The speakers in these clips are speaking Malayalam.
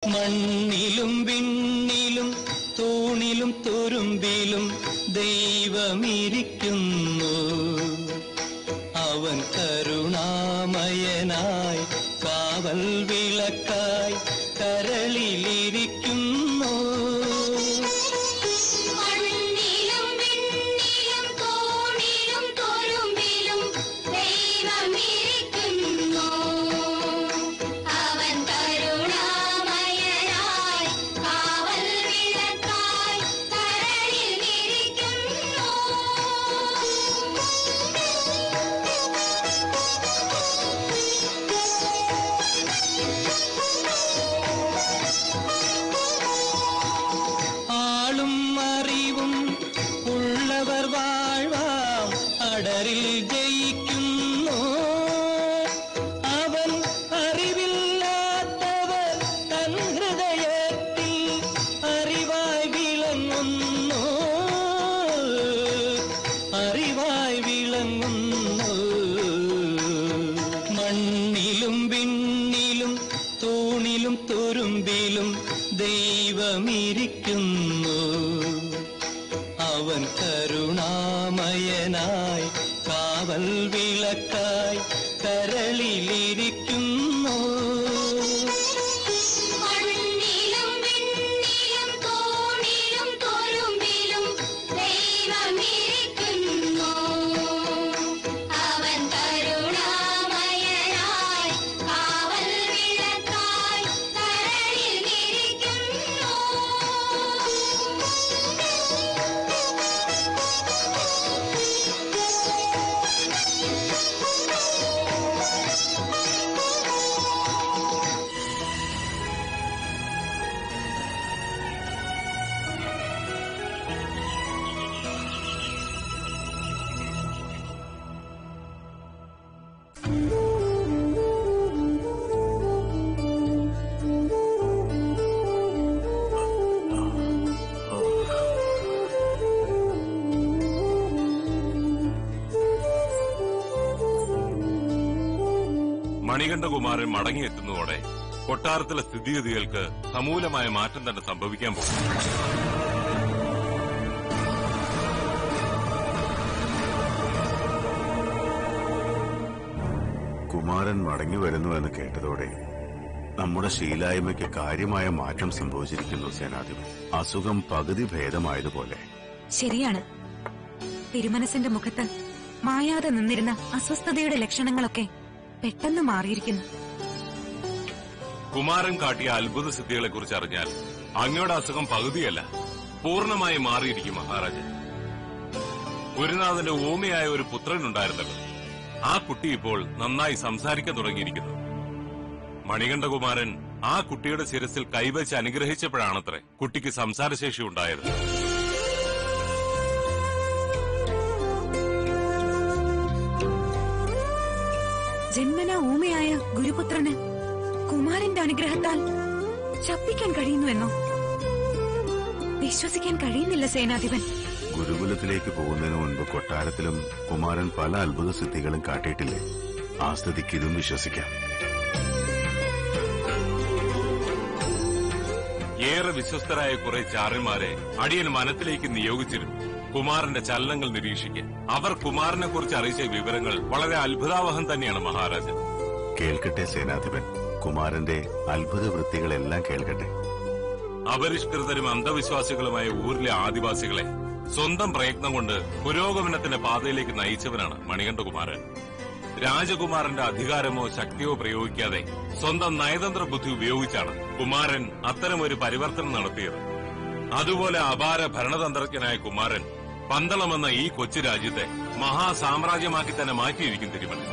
മണ്ണിലും വിണ്ണിലും തൂണിലും തുരുമ്പിലും ദൈവമിരിക്കുന്നു അവൻ കരുണാമയനായി കാവൽ വിളക്കായി കരളിലിരിക്കുന്നു മണ്ണിലും വിണ്ണിലും തൂണിലും തുരുമ്പിലും ദൈവമിരിക്കുന്നു അവൻ കരുണാമയനായി കാവൽ വിളക്കായി കരളിൽ വിരിക്കുന്നു ആളും അറിവും ഉള്ളവർ വാഴ്വാം അടരിൽ ജയിക്കുന്നു അവൻ അറിവില്ലാത്തവർ തൻ ഹൃദയത്തിൽ അറിവായി വിളങ്ങുന്നു അറിവായി വിളങ്ങുന്നു മണ്ണിലും വിണ്ണിലും തൂണിലും തുരുമ്പിലും ദൈവമിരിക്കുന്നു അവൻ കരുണാമയനായി കാവൽ വിളക്കായി കരളിലിരിക്കുന്നു മണ്ണിലും വിണ്ണിലും തൂണിലും തുരുമ്പിലും ദൈവമിരിക്കുന്നു അവൻ കരുണാമയനായി കാവൽ വിളക്കായി കരളിൽ വിരിക്കുന്നു മണികണ്ഠകുമാരൻ മടങ്ങിയെത്തുന്നതോടെ കൊട്ടാരത്തിലെ സ്ഥിതിഗതികൾക്ക് സമൂലമായ മാറ്റം തന്നെ സംഭവിക്കാൻ പോകും കുമാരൻ മടങ്ങി വരുന്നുവെന്ന് കേട്ടതോടെ നമ്മുടെ ശീലായ്മയ്ക്ക് കാര്യമായ മാറ്റം സംഭവിച്ചിരിക്കുന്നു സേനാധിപൻ അസുഖം പകുതി ഭേദമായതുപോലെ ശരിയാണ് തിരുമനസിന്റെ മുഖത്ത് മായാതെ നിന്നിരുന്ന അസ്വസ്ഥതയുടെ ലക്ഷണങ്ങളൊക്കെ പെട്ടെന്ന് മാറിയിരിക്കുന്നു കുമാരൻ കാട്ടിയ അത്ഭുത സിദ്ധികളെക്കുറിച്ച് അറിഞ്ഞാൽ അങ്ങയുടെ അസുഖം പകുതിയല്ല പൂർണ്ണമായി മാറിയിരിക്കും മഹാരാജൻ ഗുരുനാഥന്റെ ഊമയായ ഒരു പുത്രൻ ഉണ്ടായിരുന്നല്ലോ ആ കുട്ടി ഇപ്പോൾ നന്നായി സംസാരിക്കാൻ തുടങ്ങിയിരിക്കുന്നു മണികണ്ഠകുമാരൻ ആ കുട്ടിയുടെ ശിരസിൽ കൈവച്ച് അനുഗ്രഹിച്ചപ്പോഴാണത്രേ കുട്ടിക്ക് സംസാരശേഷി ഉണ്ടായത് ജന്മന ഊമയായ ഗുരുപുത്രന് കുമാരന്റെ അനുഗ്രഹത്താൽ ശബ്ദിക്കാൻ കഴിയുന്നുവെന്നോ വിശ്വസിക്കാൻ കഴിയുന്നില്ല സേനാധിപൻ ഗുരുകുലത്തിലേക്ക് പോകുന്നതിന് മുൻപ് കൊട്ടാരത്തിലും കുമാരൻ പല അത്ഭുത സിദ്ധികളും കാട്ടിയിട്ടില്ലേ ആ സ്ഥിതിക്ക് ഇതും വിശ്വസിക്കാം ഏറെ വിശ്വസ്തരായ കുറെ ചാരന്മാരെ അടിയൻ മനത്തിലേക്ക് നിയോഗിച്ചിരുന്നു കുമാരന്റെ ചലനങ്ങൾ നിരീക്ഷിക്കാൻ അവർ കുമാരനെ കുറിച്ച് അറിയിച്ച വിവരങ്ങൾ വളരെ അത്ഭുതാവഹം തന്നെയാണ് മഹാരാജൻ കേൾക്കട്ടെ സേനാധിപൻ കുമാരന്റെ അത്ഭുത വൃത്തികളെല്ലാം കേൾക്കട്ടെ അപരിഷ്കൃതരും അന്ധവിശ്വാസികളുമായ ഊരിലെ ആദിവാസികളെ സ്വന്തം പ്രയത്നം കൊണ്ട് പുരോഗമനത്തിന്റെ പാതയിലേക്ക് നയിച്ചവനാണ് മണികണ്ഠകുമാരൻ രാജകുമാരന്റെ അധികാരമോ ശക്തിയോ പ്രയോഗിക്കാതെ സ്വന്തം നയതന്ത്ര ബുദ്ധി ഉപയോഗിച്ചാണ് കുമാരൻ അത്തരമൊരു പരിവർത്തനം നടത്തിയത് അതുപോലെ അപാര ഭരണതന്ത്രജ്ഞനായ കുമാരൻ പന്തളമെന്ന ഈ കൊച്ചു രാജ്യത്തെ മഹാസാമ്രാജ്യമാക്കി തന്നെ മാറ്റിയിരിക്കും തിരുമല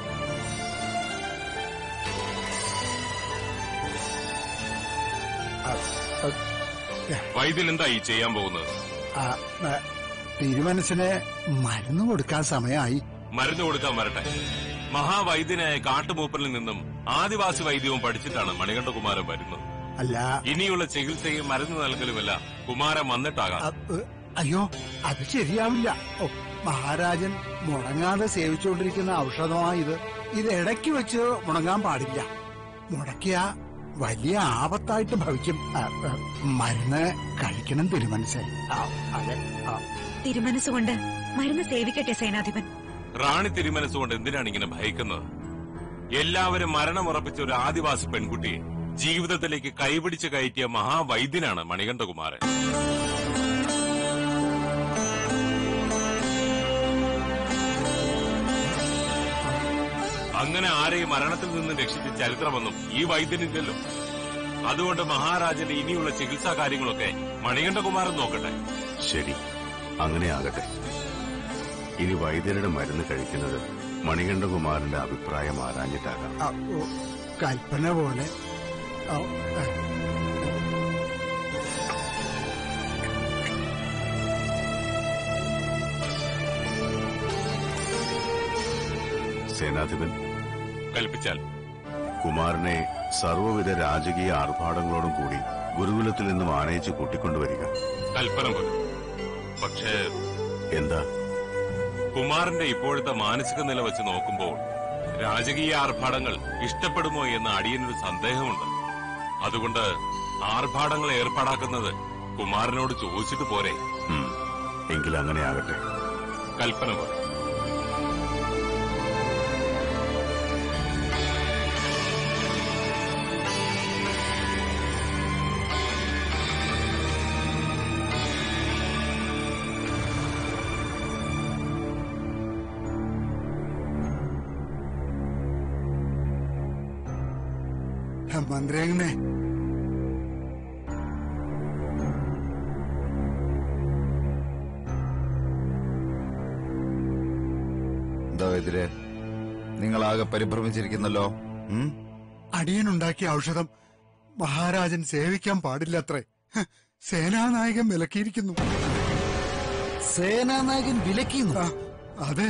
വൈദ്യൻ എന്താ ഈ ചെയ്യാൻ പോകുന്നത് ആ, ആ, തിരുമനസിന് മരുന്ന് കൊടുക്കാൻ സമയമായി മരുന്ന് കൊടുക്കാൻ വരട്ടെ മഹാവൈദ്യനായ കാട്ടുമൂപ്പനിൽ നിന്നും ആദിവാസി വൈദ്യവും പഠിച്ചിട്ടാണ് മണികണ്ഠകുമാരൻ വരുന്നത് അല്ല ഇനിയുള്ള ചികിത്സയും മരുന്ന് നൽകലുമല്ല കുമാരൻ വന്നിട്ടാകാം അ, ഏ, അയ്യോ അത് ശരിയാവില്ല ഓ, മഹാരാജൻ മുടങ്ങാതെ സേവിച്ചുകൊണ്ടിരിക്കുന്ന ഔഷധമായത് ഇത് ഇടയ്ക്ക് വെച്ച് മുടങ്ങാൻ പാടില്ല മുടക്കിയ വലിയ ആപത്തായിട്ട് ഭവിക്കും ആ, ആ, മരുന്ന് കഴിക്കണം തിരുമനസ് ആ, അതെ ആ. തിരുമനസ്സുകൊണ്ട് മരുന്ന് സേവിക്കട്ടെ സേനാധിപൻ റാണി തിരുമനസ്സുകൊണ്ട് എന്തിനാണ് ഇങ്ങനെ ഭയക്കുന്നത് എല്ലാവരും മരണമുറപ്പിച്ച ഒരു ആദിവാസി പെൺകുട്ടിയെ ജീവിതത്തിലേക്ക് കൈപിടിച്ച് കയറ്റിയ മഹാവൈദ്യനാണ് മണികണ്ഠകുമാരൻ അങ്ങനെ ആരെയും മരണത്തിൽ നിന്ന് രക്ഷിച്ച ചരിത്രമൊന്നും ഈ വൈദ്യനില്ലല്ലോ അതുകൊണ്ട് മഹാരാജന്റെ ഇനിയുള്ള ചികിത്സാ കാര്യങ്ങളൊക്കെ മണികണ്ഠകുമാരൻ നോക്കട്ടെ ശരി അങ്ങനെ ആകട്ടെ ഇനി വൈദ്യരുടെ മരുന്ന് കഴിക്കുന്നത് മണികണ്ഠകുമാരന്റെ അഭിപ്രായം ആരാഞ്ഞിട്ടാകാം ആ, ഓ, കൽപ്പന പോലെ ആ, ആ. സേനാധിപൻ കൽപ്പിച്ചാൽ കുമാരനെ സർവ്വവിധ രാജകീയ ആർഭാടങ്ങളോടും കൂടി ഗുരുകുലത്തിൽ നിന്നും ആനയിച്ച് കൂട്ടിക്കൊണ്ടുവരിക കൽപ്പന പോലും പക്ഷേ എന്താ കുമാരന്റെ ഇപ്പോഴത്തെ മാനസിക നില വെച്ച് നോക്കുമ്പോൾ രാജകീയ ആർഭാടങ്ങൾ ഇഷ്ടപ്പെടുമോ എന്ന അടിയനൊരു സന്ദേഹമുണ്ട് അതുകൊണ്ട് ആർഭാടങ്ങൾ ഏർപ്പാടാക്കുന്നത് കുമാരനോട് ചോദിച്ചിട്ട് പോരെ ഉം, എങ്കിൽ അങ്ങനെ ആകട്ടെ കൽപ്പന പോലെ മന്ത്രി അങ്ങനെ എന്താ എതിരെ നിങ്ങളാകെ പരിഭ്രമിച്ചിരിക്കുന്നല്ലോ ഉം? അടിയനുണ്ടാക്കിയ ഔഷധം മഹാരാജൻ സേവിക്കാൻ പാടില്ലത്രേ ഹ്, സേനാനായകൻ വിലക്കിയിരിക്കുന്നു സേനാനായകൻ വിലക്കിന്നു ആ, അതെ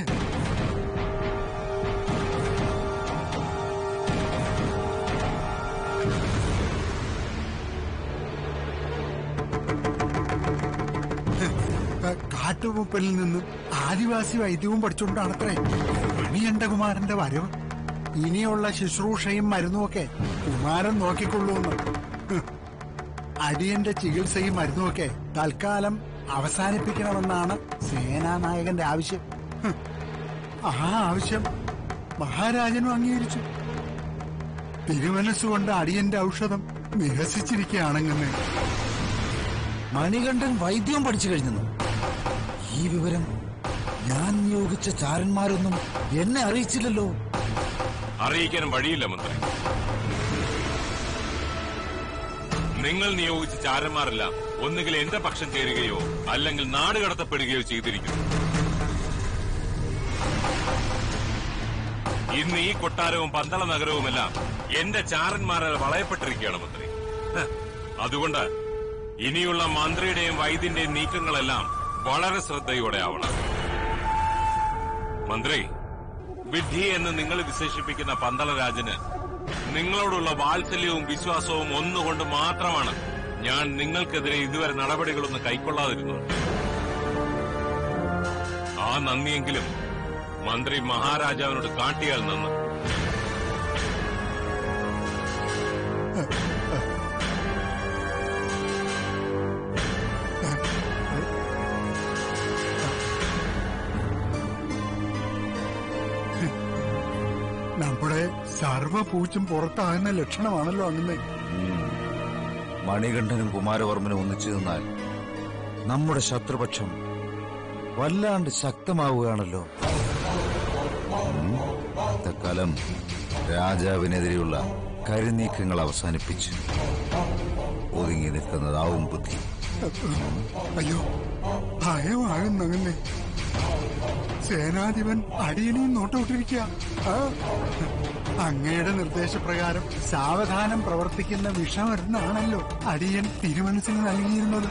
ഹ്, കാട്ടുമുപ്പലിൽ നിന്നും ആദിവാസി വൈദ്യവും പഠിച്ചുകൊണ്ടാണത്രേ മണിയണ്ടകുമാരന്റെ വരവ് ഇനിയുള്ള ശുശ്രൂഷയും മരുന്നുമൊക്കെ കുമാരൻ നോക്കിക്കൊള്ളൂന്ന് ഹ്, അടിയന്റെ ചികിത്സയും മരുന്നുമൊക്കെ തൽക്കാലം അവസാനിപ്പിക്കണമെന്നാണ് സേനാനായകന്റെ ആവശ്യം ഹ്, ആ ആവശ്യം മഹാരാജനും അംഗീകരിച്ചു തിരുമനസ്സുകൊണ്ട് അടിയന്റെ ഔഷധം നിരസിച്ചിരിക്കുകയാണെങ്ങനെ മണികണ്ഠൻ വൈദ്യവും പഠിച്ചു കഴിഞ്ഞു ഈ വിവരം ഞാൻ നിയോഗിച്ച ചാരന്മാരൊന്നും എന്നെ അറിയിച്ചില്ലല്ലോ അറിയിക്കാനും വഴിയില്ല മന്ത്രി നിങ്ങൾ നിയോഗിച്ച ചാരന്മാരെല്ലാം ഒന്നുകിൽ എന്റെ പക്ഷം ചേരുകയോ അല്ലെങ്കിൽ നാട് കടത്തപ്പെടുകയോ ചെയ്തിരിക്കുന്നു ഇന്ന് ഈ കൊട്ടാരവും പന്തള നഗരവുമെല്ലാം എന്റെ ചാരന്മാരാൽ വളയപ്പെട്ടിരിക്കുകയാണ് മന്ത്രി ഹ്, അതുകൊണ്ട് ഇനിയുള്ള മന്ത്രിയുടെയും വൈദ്യന്റെയും നീക്കങ്ങളെല്ലാം വളരെ ശ്രദ്ധയോടെ ആവണം മന്ത്രി വിഡ്ഢി എന്ന് നിങ്ങൾ വിശേഷിപ്പിക്കുന്ന പന്തളരാജന് നിങ്ങളോടുള്ള വാത്സല്യവും വിശ്വാസവും ഒന്നുകൊണ്ട് മാത്രമാണ് ഞാൻ നിങ്ങൾക്കെതിരെ ഇതുവരെ നടപടികളൊന്നും കൈക്കൊള്ളാതിരുന്നത് ആ നന്ദിയെങ്കിലും മന്ത്രി മഹാരാജാവിനോട് കാട്ടിയാൽ നന്ന് നമ്മുടെ സർവപൂച്ചും പുറത്താകുന്ന ലക്ഷണമാണല്ലോ അങ്ങനെ മണികണ്ഠനും കുമാരവർമ്മനും ഒന്നിച്ചു നിന്നാൽ നമ്മുടെ ശത്രുപക്ഷം വല്ലാണ്ട് ശക്തമാവുകയാണല്ലോ ഉം. തൽക്കാലം രാജാവിനെതിരെയുള്ള കരുനീക്കങ്ങൾ അവസാനിപ്പിച്ച് ഒതുങ്ങി നിൽക്കുന്നതാവും ബുദ്ധി അയ്യോ ഭയമാകുന്നങ്ങനെ സേനാധിപൻ അടിയനെയും നോട്ടോട്ടിരിക്കുക അങ്ങയുടെ നിർദ്ദേശപ്രകാരം സാവധാനം പ്രവർത്തിക്കുന്ന വിഷമരുന്നാണല്ലോ അടിയൻ തിരുമനസിന് നൽകിയിരുന്നത്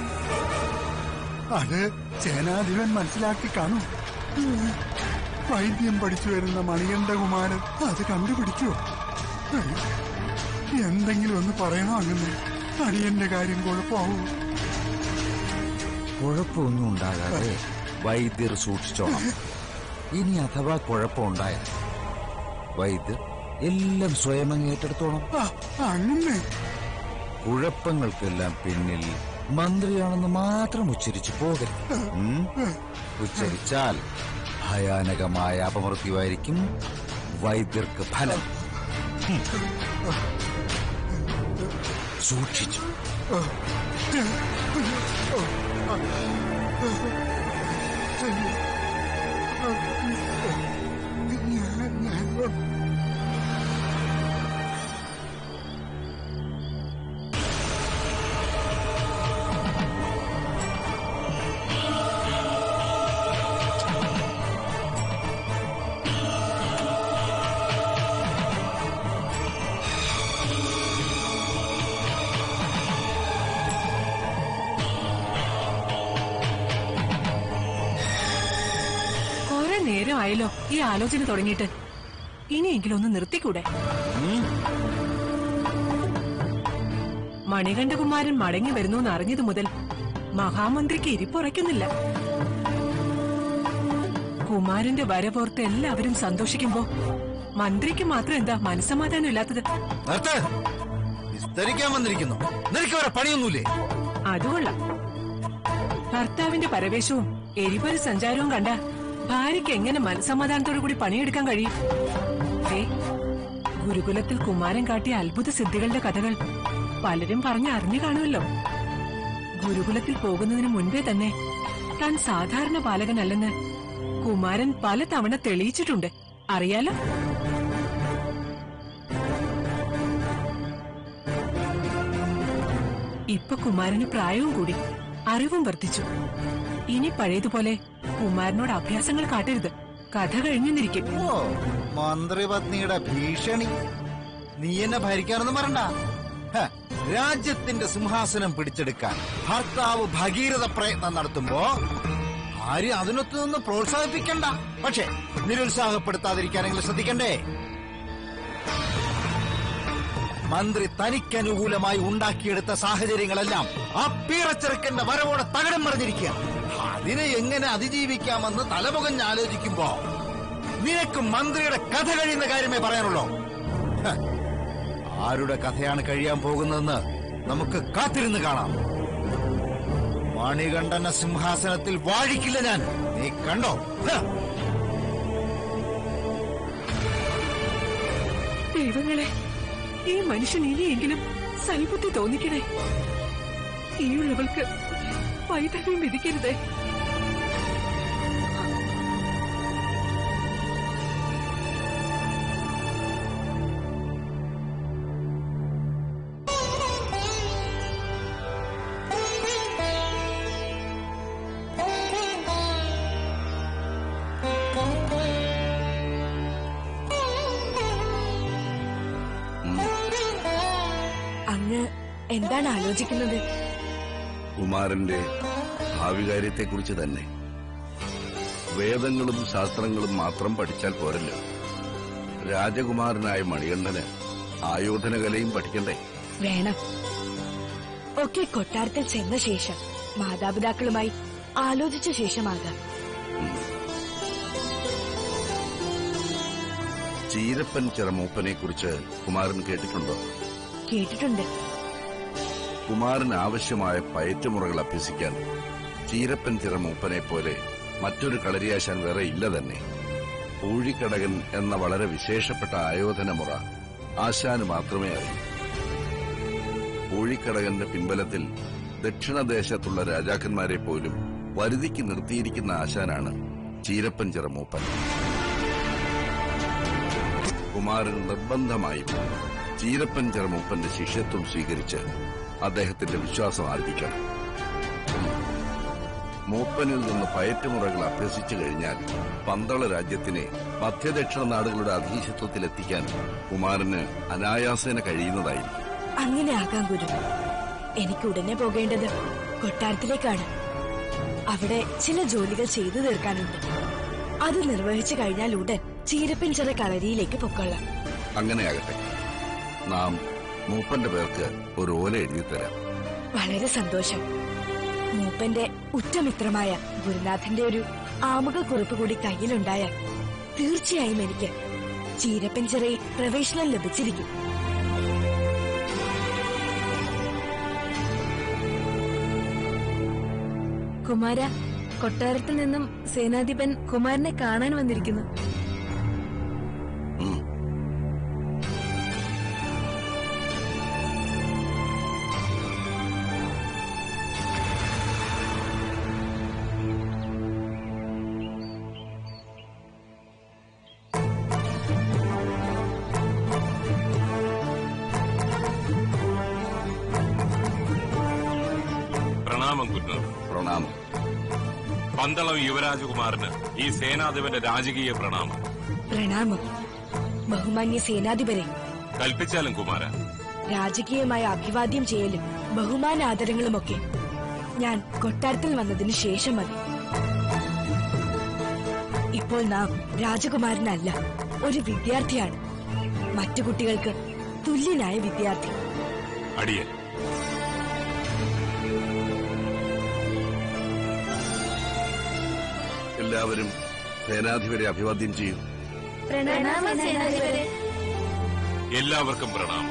അത് സേനാധിപൻ മനസ്സിലാക്കി കാണും വൈദ്യം പഠിച്ചു വരുന്ന മണികണ്ഠകുമാരൻ അത് കണ്ടുപിടിക്കുമോ എന്തെങ്കിലും ഒന്ന് പറയണോ അങ്ങനെ അടിയന്റെ കാര്യം കുഴപ്പമാവൂ കുഴപ്പമൊന്നും ഉണ്ടാകാതെ വൈദ്യർ സൂക്ഷിച്ചോണം ഇനി അഥവാ കുഴപ്പമുണ്ടായാൽ വൈദ്യർ എല്ലാം സ്വയം അങ്ങ് ഏറ്റെടുത്തോണം ആ, അങ്ങനെ കുഴപ്പങ്ങൾക്കെല്ലാം പിന്നിൽ മന്ത്രിയാണെന്ന് മാത്രം ഉച്ചരിച്ചു പോകരുത് ഉം? ഉച്ചരിച്ചാൽ ഭയാനകമായ അപമൃത്യുവായിരിക്കും വൈദ്യർക്ക് ഫലം ഉം. സൂക്ഷിച്ചു കുറെ നേരമായല്ലോ ഈ ആലോചന തുടങ്ങിയിട്ട് ഇനിയെങ്കിലും ഒന്ന് നിർത്തിക്കൂടെ മണികണ്ഠകുമാരൻ മടങ്ങി വരുന്നു എന്ന് അറിഞ്ഞതു മുതൽ മഹാമന്ത്രിക്ക് ഇരിപ്പുറയ്ക്കുന്നില്ല കുമാരന്റെ വരപോർത്ത് എല്ലാവരും സന്തോഷിക്കുമ്പോ മന്ത്രിക്ക് മാത്രം എന്താ മനസ്സമാധാനം ഇല്ലാത്തത് നിർത്ത് വിസ്തരിക്കാൻ വന്നിരിക്കുന്നു നിനക്ക് വേറെ പണിയൊന്നുമില്ലേ അതുകൊള്ളാം ഭർത്താവിന്റെ പരവേശവും എരിപൊരു സഞ്ചാരവും കണ്ട ഭാര്യയ്ക്ക് എങ്ങനെ മനസമാധാനത്തോടു കൂടി പണിയെടുക്കാൻ കഴിയും ദേ, ഗുരുകുലത്തിൽ കുമാരൻ കാട്ടിയ അത്ഭുത സിദ്ധികളുടെ കഥകൾ പലരും പറഞ്ഞ് അറിഞ്ഞു കാണുമല്ലോ ഗുരുകുലത്തിൽ പോകുന്നതിന് മുൻപേ തന്നെ താൻ സാധാരണ ബാലകനല്ലെന്ന് കുമാരൻ പലതവണ തെളിയിച്ചിട്ടുണ്ട് അറിയാലോ ഇപ്പൊ കുമാരന് പ്രായവും കൂടി അറിവും വർദ്ധിച്ചു ഇനി പഴയതുപോലെ കുമാരനോട് അഭ്യാസങ്ങൾ കാട്ടരുത് കഥ കഴിഞ്ഞെന്നിരിക്കും ഓ മന്ത്രിപത്നിയുടെ ഭീഷണി നീ എന്നെ ഭരിക്കാനൊന്നും പറണ്ട ഹ, രാജ്യത്തിന്റെ സിംഹാസനം പിടിച്ചെടുക്കാൻ ഭർത്താവ് ഭഗീരഥ പ്രയത്നം നടത്തുമ്പോ ആരും അതിനൊത്തു നിന്ന് പ്രോത്സാഹിപ്പിക്കണ്ട പക്ഷെ നിരുത്സാഹപ്പെടുത്താതിരിക്കാനെങ്കിലും ശ്രദ്ധിക്കണ്ടേ മന്ത്രി തനിക്കനുകൂലമായി ഉണ്ടാക്കിയെടുത്ത സാഹചര്യങ്ങളെല്ലാം ആ പീറച്ചെറുക്കന്റെ വരവോടെ തകടം മറിഞ്ഞിരിക്കുക അതിനെ എങ്ങനെ അതിജീവിക്കാമെന്ന് തലമുകഞ്ഞ് ആലോചിക്കുമ്പോ നിനക്ക് മന്ത്രിയുടെ കഥ കഴിയുന്ന കാര്യമേ പറയാനുള്ളൂ ഹ, ആരുടെ കഥയാണ് കഴിയാൻ പോകുന്നതെന്ന് നമുക്ക് കാത്തിരുന്ന് കാണാം മണികണ്ഠന സിംഹാസനത്തിൽ വാഴിക്കില്ല ഞാൻ നീ കണ്ടോ ഹ. ദൈവങ്ങളെ ഈ മനുഷ്യൻ ഇനിയെങ്കിലും സൽബുദ്ധി തോന്നിക്കണേ ഈയുള്ളവൾക്ക് വൈദഗ്ധ്യം വിധിക്കരുതേ അങ്ങ് എന്താണ് ആലോചിക്കുന്നത് കുമാരന്റെ ഭാവി കാര്യത്തെക്കുറിച്ച് തന്നെ വേദങ്ങളും ശാസ്ത്രങ്ങളും മാത്രം പഠിച്ചാൽ പോരല്ലോ രാജകുമാരനായ മണികണ്ഠന് ആയോധനകലയും പഠിക്കണ്ടേ വേണം ഒക്കെ കൊട്ടാരത്തിൽ ചെന്ന ശേഷം മാതാപിതാക്കളുമായി ആലോചിച്ച ശേഷമാകാം ചീരപ്പൻ ചിറമൂപ്പനെ കുറിച്ച് കുമാരൻ കേട്ടിട്ടുണ്ടോ കേട്ടിട്ടുണ്ട് കുമാരൻ ആവശ്യമായ പയറ്റുമുറകൾ അഭ്യസിക്കാൻ ചീരപ്പൻ ചിറമൂപ്പനെ പോലെ മറ്റൊരു കളരിയാശാൻ വേറെ ഇല്ല തന്നെ പൂഴിക്കടകൻ എന്ന വളരെ വിശേഷപ്പെട്ട ആയോധനമുറ ആശാന് മാത്രമേ അറിയൂ പൂഴിക്കടകന്റെ പിൻബലത്തിൽ ദക്ഷിണദേശത്തുള്ള രാജാക്കന്മാരെ പോലും വരുതിക്ക് നിർത്തിയിരിക്കുന്ന ആശാനാണ് ചീരപ്പൻ ചിറമൂപ്പൻ കുമാരൻ നിർബന്ധമായും ചീരപ്പൻ ചെറുമൂപ്പന്റെ ശിഷ്യത്വം സ്വീകരിച്ച് അദ്ദേഹത്തിന്റെ വിശ്വാസം ആർജിക്കണം മൂപ്പനിൽ നിന്ന് പയറ്റുമുറകൾ അഭ്യസിച്ചു കഴിഞ്ഞാൽ പന്തള രാജ്യത്തിനെ മധ്യദക്ഷിണ നാടുകളുടെ അധീശത്വത്തിലെത്തിക്കാൻ കുമാരന് അനായാസേന കഴിയുന്നതായിരിക്കും അങ്ങനെ ആകാം ഗുരു എനിക്ക് ഉടനെ പോകേണ്ടത് കൊട്ടാരത്തിലേക്കാണ് അവിടെ ചില ജോലികൾ ചെയ്തു തീർക്കാനുണ്ട് അത് നിർവഹിച്ചു കഴിഞ്ഞാൽ ഉടൻ ചീരപ്പിൻ ചില കളരിയിലേക്ക് പൊക്കൊള്ളാം അങ്ങനെയാകട്ടെ നാം മൂപ്പന്റെ പേർക്ക് ഒരു ഓല എഴുതിത്തരാം വളരെ സന്തോഷം മൂപ്പന്റെ ഉറ്റമിത്രമായ ഗുരുനാഥന്റെ ഒരു ആമുഖ കുറിപ്പ് കൂടി കയ്യിലുണ്ടായാൽ തീർച്ചയായും എനിക്ക് ചീരപ്പഞ്ചിറയിൽ പ്രവേശനം ലഭിച്ചിരിക്കും കുമാര കൊട്ടാരത്തിൽ നിന്നും സേനാധിപൻ കുമാരനെ കാണാൻ വന്നിരിക്കുന്നു ഉം. പ്രണാമം കുന്നൂർ പ്രണാമം പന്തളം യുവരാജകുമാരന് ഈ സേനാധിപന്റെ രാജകീയ പ്രണാമം പ്രണാമം ബഹുമാന്യ സേനാധിപരെ കൽപ്പിച്ചാലും കുമാര രാജകീയമായ അഭിവാദ്യം ചെയ്യലും ബഹുമാനാദരങ്ങളുമൊക്കെ ഞാൻ കൊട്ടാരത്തിൽ വന്നതിന് ശേഷം മതി ഇപ്പോൾ നാം രാജകുമാരനല്ല ഒരു വിദ്യാർത്ഥിയാണ് മറ്റു കുട്ടികൾക്ക് തുല്യനായ വിദ്യാർത്ഥി അടിയൻ എല്ലാവരും സേനാധിപരെ അഭിവാദ്യം ചെയ്യും എല്ലാവർക്കും പ്രണാമം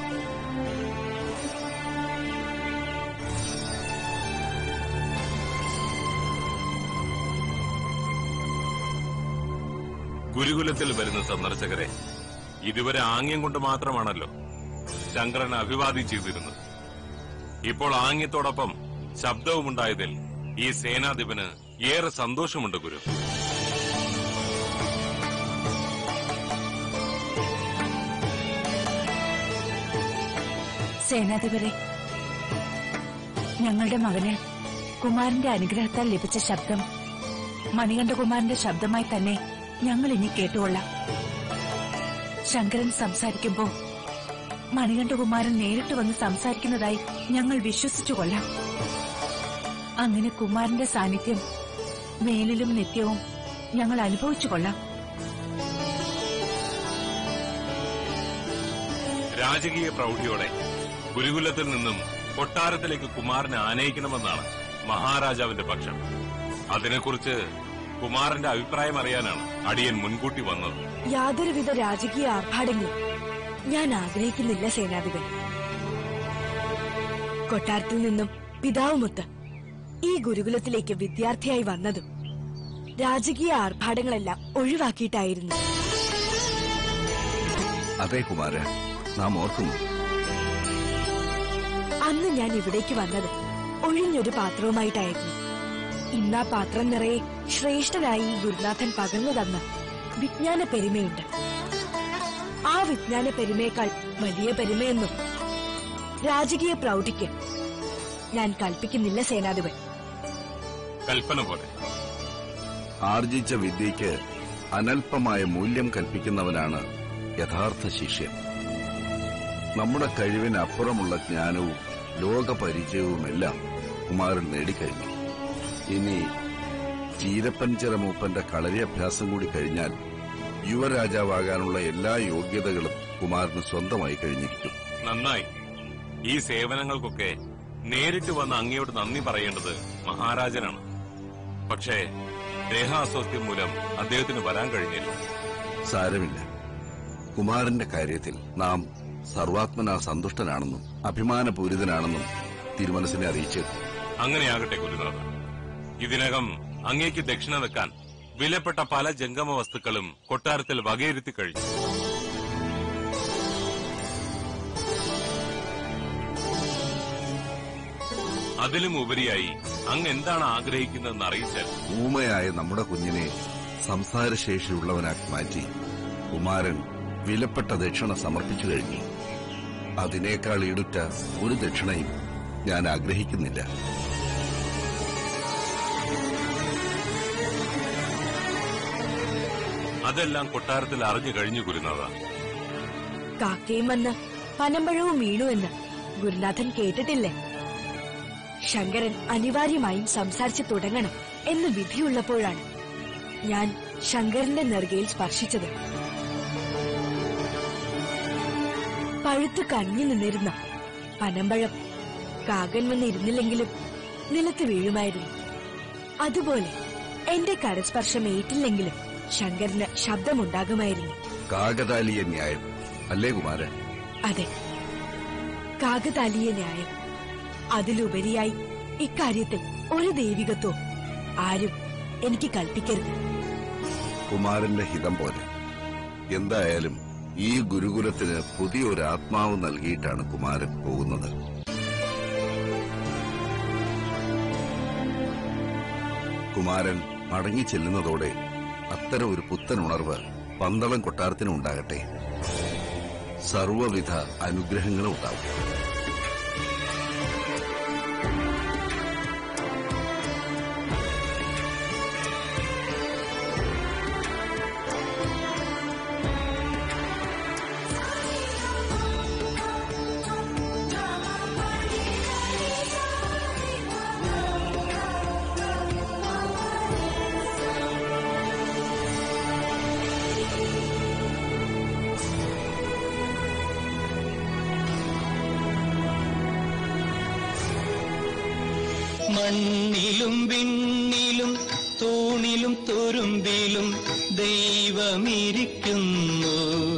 ഗുരുകുലത്തിൽ വരുന്ന സന്ദർശകരെ ഇതുവരെ ആംഗ്യം കൊണ്ട് മാത്രമാണല്ലോ ശങ്കരൻ അഭിവാദ്യം ചെയ്തിരുന്നത് ഇപ്പോൾ ആംഗ്യത്തോടൊപ്പം ശബ്ദവുമുണ്ടായതിൽ ഈ സേനാധിപന് ഏറെ സന്തോഷമുണ്ട് ഗുരു സേനാധിപരെ ഞങ്ങളുടെ മകന് കുമാരന്റെ അനുഗ്രഹത്താൽ ലഭിച്ച ശബ്ദം മണികണ്ഠകുമാരന്റെ ശബ്ദമായി തന്നെ ഞങ്ങൾ ഇനി കേട്ടുകൊള്ളാം ശങ്കരൻ സംസാരിക്കുമ്പോ മണികണ്ഠകുമാരൻ നേരിട്ട് വന്ന് സംസാരിക്കുന്നതായി ഞങ്ങൾ വിശ്വസിച്ചു കൊള്ളാം അങ്ങനെ കുമാരന്റെ സാന്നിധ്യം മേലിലും നിത്യവും ഞങ്ങൾ അനുഭവിച്ചു കൊള്ളാം രാജകീയ പ്രൗഢിയോടെ ഗുരുകുലത്തിൽ നിന്നും കൊട്ടാരത്തിലേക്ക് കുമാരനെ ആനയിക്കണമെന്നാണ് മഹാരാജാവിന്റെ പക്ഷം അതിനെക്കുറിച്ച് കുമാരന്റെ അഭിപ്രായം അറിയാനാണ് അടിയൻ മുൻകൂട്ടി വന്നത് യാതൊരുവിധ രാജകീയ ആർഭാടങ്ങളും ഞാൻ ആഗ്രഹിക്കുന്നില്ല സേനാധിപൻ കൊട്ടാരത്തിൽ നിന്നും പിതാവുമൊത്ത് ഈ ഗുരുകുലത്തിലേക്ക് വിദ്യാർത്ഥിയായി വന്നതും രാജകീയ ആർഭാടങ്ങളെല്ലാം ഒഴിവാക്കിയിട്ടായിരുന്നു അതെ കുമാര നാം ഓർക്കുന്നു അന്ന് ഞാൻ ഇവിടേക്ക് വന്നത് ഒഴിഞ്ഞൊരു പാത്രവുമായിട്ടായിരുന്നു ഇന്നാ പാത്രം നിറയെ ശ്രേഷ്ഠനായി ഈ ഗുരുനാഥൻ പകർന്നു തന്ന വിജ്ഞാന പെരുമയുണ്ട് ആ വിജ്ഞാന പെരുമയേക്കാൾ വലിയ പെരുമയൊന്നും രാജകീയ പ്രൗഢിക്ക് ഞാൻ കൽപ്പിക്കുന്നില്ല സേനാധിപൻ കൽപ്പന പോലെ ആർജിച്ച വിദ്യയ്ക്ക് അനൽപമായ മൂല്യം കൽപ്പിക്കുന്നവനാണ് യഥാർത്ഥ ശിഷ്യൻ നമ്മുടെ കഴിവിന് അപ്പുറമുള്ള ജ്ഞാനവും ലോകപരിചയവുമെല്ലാം കുമാരൻ നേടിക്കഴിഞ്ഞു ഇനി ചീരപ്പഞ്ചിറ മൂപ്പന്റെ കളരി അഭ്യാസം കൂടി കഴിഞ്ഞാൽ യുവരാജാവാകാനുള്ള എല്ലാ യോഗ്യതകളും കുമാരന് സ്വന്തമായി കഴിഞ്ഞിരിക്കും നന്നായി ഈ സേവനങ്ങൾക്കൊക്കെ നേരിട്ട് വന്ന് അങ്ങയോട് നന്ദി പറയേണ്ടത് മഹാരാജനാണ് പക്ഷേ ദേഹാസ്വാസ്ഥ്യം മൂലം അദ്ദേഹത്തിന് വരാൻ കഴിഞ്ഞില്ല സാരമില്ല കുമാരന്റെ കാര്യത്തിൽ നാം സർവാത്മന സന്തുഷ്ടനാണെന്നും അഭിമാനപൂരിതനാണെന്നും തിരുമനസിനെ അറിയിച്ചേക്കും അങ്ങനെയാകട്ടെ ഗുരുനാഥ ഇതിനകം അങ്ങേക്ക് ദക്ഷിണ വെക്കാൻ വിലപ്പെട്ട പല ജംഗമ വസ്തുക്കളും കൊട്ടാരത്തിൽ വകയിരുത്തി കഴിഞ്ഞു അതിലും ഉപരിയായി അങ്ങ് എന്താണ് ആഗ്രഹിക്കുന്നതെന്ന് അറിയിച്ചാൽ ഊമയായ നമ്മുടെ കുഞ്ഞിനെ സംസാരശേഷിയുള്ളവനാക്കി മാറ്റി കുമാരൻ വിലപ്പെട്ട ദക്ഷിണ സമർപ്പിച്ചു കഴിഞ്ഞു അതിനേക്കാൾ ഈടുറ്റ ഒരു ദക്ഷിണയും ഞാൻ ആഗ്രഹിക്കുന്നില്ല അതെല്ലാം കൊട്ടാരത്തിൽ അറിഞ്ഞു കഴിഞ്ഞു ഗുരുനാഥ കാക്കയും വന്ന് പനമ്പഴവും വീണു എന്ന് ഗുരുനാഥൻ കേട്ടിട്ടില്ലേ ശങ്കരൻ അനിവാര്യമായും സംസാരിച്ചു തുടങ്ങണം എന്ന് വിധിയുള്ളപ്പോഴാണ് ഞാൻ ശങ്കരന്റെ നെറുകയിൽ സ്പർശിച്ചത് പഴുത്തു കഞ്ഞി നിന്നിരുന്ന പനമ്പഴം കാകൻ വന്നിരുന്നില്ലെങ്കിലും നിലത്ത് വീഴുമായിരുന്നു അതുപോലെ എന്റെ കരസ്പർശം ഏറ്റില്ലെങ്കിലും ശങ്കരന് ശബ്ദമുണ്ടാകുമായിരുന്നു കാകതാലീയ ന്യായം അല്ലേ കുമാരൻ അതെ കാകതാലീയ ന്യായം അതിലുപരിയായി ഇക്കാര്യത്തിൽ ഒരു ദൈവികത്വം ആരും എനിക്ക് കൽപ്പിക്കരുത് കുമാരന്റെ ഹിതം പോലെ എന്തായാലും ഈ ഗുരുകുലത്തിന് പുതിയൊരു ആത്മാവ് നൽകിയിട്ടാണ് കുമാരൻ പോകുന്നത് കുമാരൻ മടങ്ങി ചെല്ലുന്നതോടെ അത്തരം ഒരു പുത്തൻ ഉണർവ് പന്തളം കൊട്ടാരത്തിന് ഉണ്ടാകട്ടെ സർവവിധ അനുഗ്രഹങ്ങളും ഉണ്ടാവും മണ്ണിലും വിണ്ണിലും തൂണിലും തുരുമ്പിലും ദൈവമിരിക്കുന്നു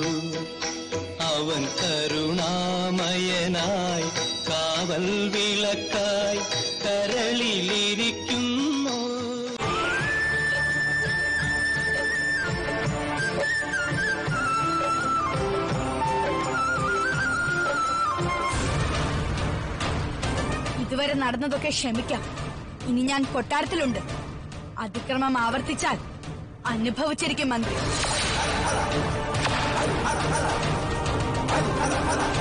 അവൻ കരുണാമയനായി കാവൽ വിളക്കായി കരളിലിരിക്കുന്നു ഇതുവരെ നടന്നതൊക്കെ ക്ഷമിക്കാം ഇനി ഞാൻ കൊട്ടാരത്തിലുണ്ട് അതിക്രമം ആവർത്തിച്ചാൽ അനുഭവിച്ചിരിക്കും മന്ത്രി